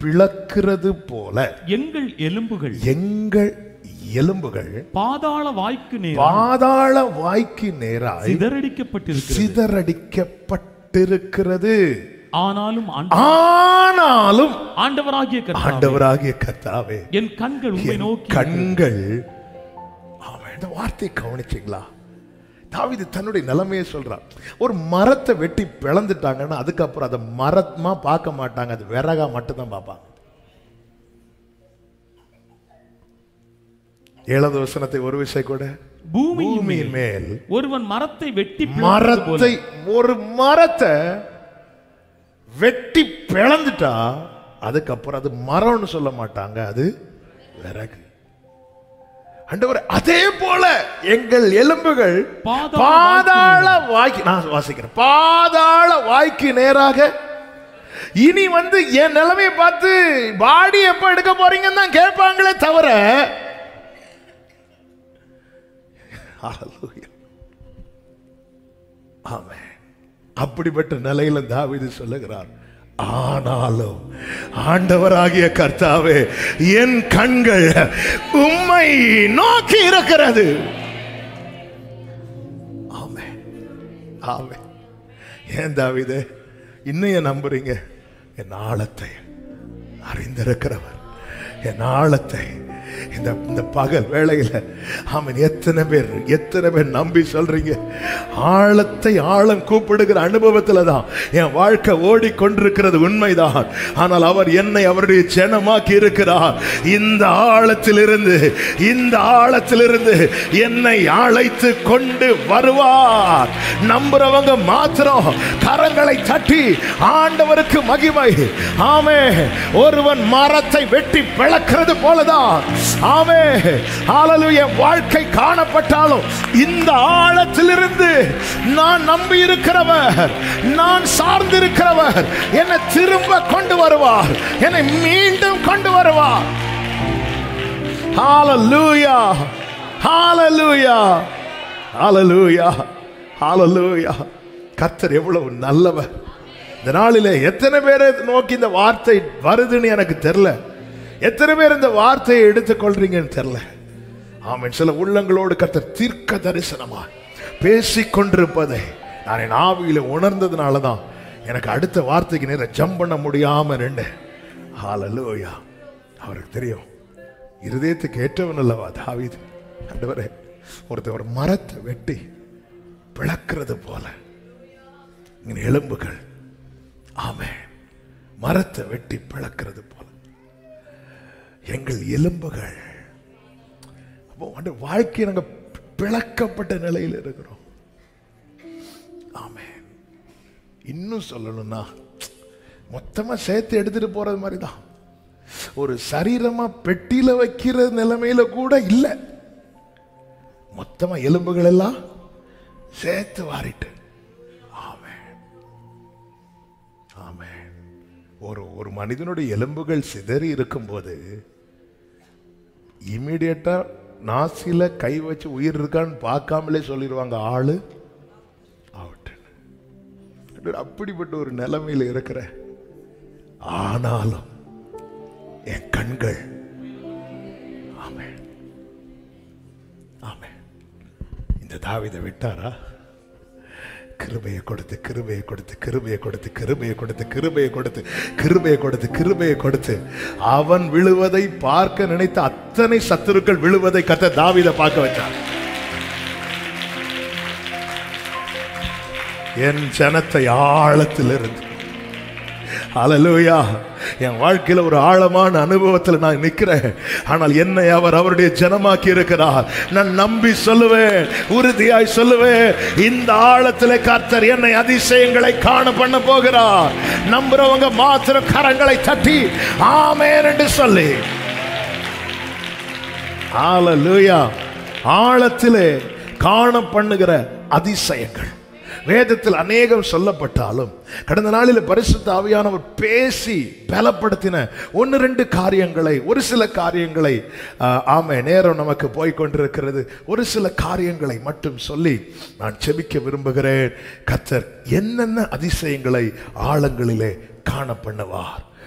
பிளக்கிறது போல எங்கள் எலும்புகள் எங்கள் எலும்புகள் பாதாள வாய்க்கு நேர் பாதாள வாய்க்கு நேராய் சிதறடிக்கப்பட்டிருக்கிறது சிதறடிக்கப்பட்டிருக்கிறது ஆனாலும் ஆண்ட- ஆனாலும் ஆண்டவராகிய கர்த்தாவே, ஆண்டவராகிய கர்த்தாவே என் கண்கள் உண்மை என் நோக்கி கண்கள் ஆமா இந்த வார்த்தையை கவனிச்சீங்களா தாவீது தன்னுடைய நிலைமையை சொல்றான் ஒரு மரத்தை வெட்டி பிளந்துட்டாங்கன்னா அதுக்கப்புறம் அதை மரமா பார்க்க மாட்டாங்க அது விறகா மட்டும்தான் பார்ப்பாங்க ஏழாவது வசனத்தை ஒரு விஷயம் கூட பூமியின் பூமியின் மேல் மேல் ஒருவன் மரத்தை வெட்டி பிளந்தது போல மரத்தை ஒரு மரத்தை வெட்டி பிளந்துட்டா அதுக்கப்புறம் அது மரம்னு சொல்ல மாட்டாங்க அது விறகு ஆண்டவர் அதே போல எங்கள் எலும்புகள் பாதாள பாதாள வாய்க்கு நான் வாசிக்கிறேன் பாதாள வாய்க்கு நேராக இனி வந்து என் நிலைமையை பார்த்து பாடி எப்ப எடுக்க போறீங்கன்னு தான் கேட்பாங்களே தவிர Hallelujah. ஆமென் அப்படிப்பட்ட நிலையில தாவீது சொல்லுகிறார் ஆனாலும் ஆண்டவராகிய கர்த்தாவே என் கண்கள் உம்மை நோக்கி இருக்கிறது ஆமே ஆமே ஏன் தாவீதே இன்னும் ஏன் நம்புறீங்க என் ஆழத்தை அறிந்திருக்கிறவர் என் ஆழத்தை இந்த இந்த பகல் வேளையில ஆமன் எத்தனை பேர் எத்தனை பேர் நம்பி சொல்றீங்க ஆழத்தை ஆழம் கூப்பிடுகிற அனுபவத்துல தான் என் வாழ்க்கை ஓடிக்கொண்டிருக்கிறது உண்மைதான் ஆனால் அவர் என்னை அவருடைய ஜனமாக்கி இருக்கிறார் இந்த ஆழத்திலிருந்து இந்த ஆழத்திலிருந்து என்னை அழைத்து கொண்டு வருவார் நம்புறவங்க மாத்திரம் கரங்களை தட்டி ஆண்டவருக்கு மகிமை ஆமே ஒருவன் மரத்தை வெட்டி பிளக்கிறது போலதான் ஆமே ஹalleluya வாழ்க்கை காணப்பட்டாலும் இந்த ஆழத்திலிருந்து நான் நம்பி இருக்கிறவர் நான் சார்ந்திருக்கிறவர் என்னை திரும்ப கொண்டு வருவார் என்னை மீண்டும் கொண்டு வருவார் ஹalleluya ஹalleluya ஹalleluya ஹalleluya கர்த்தர் எவ்வளவு நல்லவர் இந்த நாளிலே எத்தனை பேரை நோக்கி இந்த வார்த்தை வருதுன்னு எனக்கு தெரியல எத்தனை பேர் இந்த வார்த்தையை எடுத்துக்கொள்றீங்கன்னு தெரியல ஆமென் சில உள்ளங்களோடு கர்த்தர் தீர்க்க தரிசனமா பேசிக் கொண்டிருப்பதை நான் என் ஆவியில உணர்ந்ததுனால தான் எனக்கு அடுத்த வார்த்தைக்கு நேரம் ஜம்ப் பண்ண முடியாம நின்று ஹalleluya அவருக்கு தெரியும் இருதயத்துக்கு ஏற்றவன் அல்லவா தாவீது ஆண்டவரே ஒருத்தர் ஒரு மரத்தை வெட்டி பிளக்கிறது போல இங்க எலும்புகள் ஆமே மரத்தை வெட்டி பிளக்கிறது போல எங்கள் எலும்புகள் அப்போ அந்த வாழ்க்கை நாங்க பிளக்கப்பட்ட நிலையில் இருக்கிறோம் ஆமே இன்னும் சொல்லணும்னா மொத்தமா சேர்த்து எடுத்துட்டு போறது மாதிரி தான் ஒரு சரீரமா பெட்டியில வைக்கிற நிலைமையில கூட இல்லை மொத்தமா எலும்புகள் எல்லாம் சேர்த்து வாரிட்டு ஆமென் ஆமென் ஒரு ஒரு மனிதனுடைய எலும்புகள் சிதறி இருக்கும்போது இமீடியட்டா நாசில கை வச்சு உயிர் இருக்கான்னு பார்க்காமலே சொல்லிடுவாங்க ஆளு அவுட் அப்படிப்பட்ட ஒரு நிலைமையில இருக்கிற ஆனாலும் என் கண்கள் ஆமென் ஆமென் இந்த தாவிதை விட்டாரா கிருபையை கொடுத்து கிருபையை கொடுத்து கிருபையை கொடுத்து கிருபையை கொடுத்து கிருபையை கொடுத்து கிருபையை கொடுத்து கிருபையை கொடுத்து அவன் விழுவதை பார்க்க நினைத்த அத்தனை சத்துருக்கள் விழுவதை கத்த தாவிதை பார்க்க வச்சான் என் ஜனத்தை ஆழத்திலிருந்து அலலூயா என் வாழ்க்கையில ஒரு ஆழமான அனுபவத்தில் நான் நிற்கிறேன் ஆனால் என்னை அவர் அவருடைய ஜனமாக்கி இருக்கிறார் நான் நம்பி சொல்லுவேன் உறுதியாய் சொல்லுவேன் இந்த ஆழத்தில் கர்த்தர் என்னை அதிசயங்களை காண பண்ண போகிறார் நம்புறவங்க மாத்திரம் கரங்களை தட்டி ஆமேன் என்று சொல்லி ஹalleluya ஆழத்திலே காண பண்ணுகிற அதிசயங்கள் வேதத்தில் அநேகம் சொல்லப்பட்டாலும் கடந்த நாளில் பரிசுத்த ஆவியானவர் பேசி பலப்படுத்தின ஒன்று ரெண்டு காரியங்களை ஒரு சில காரியங்களை ஆஹ், ஆமே நேரம் நமக்கு போய் கொண்டிருக்கிறது ஒரு சில காரியங்களை மட்டும் சொல்லி நான் செபிக்க விரும்புகிறேன் கத்தர் என்னென்ன அதிசயங்களை ஆழங்களிலே காண பண்ணுவார்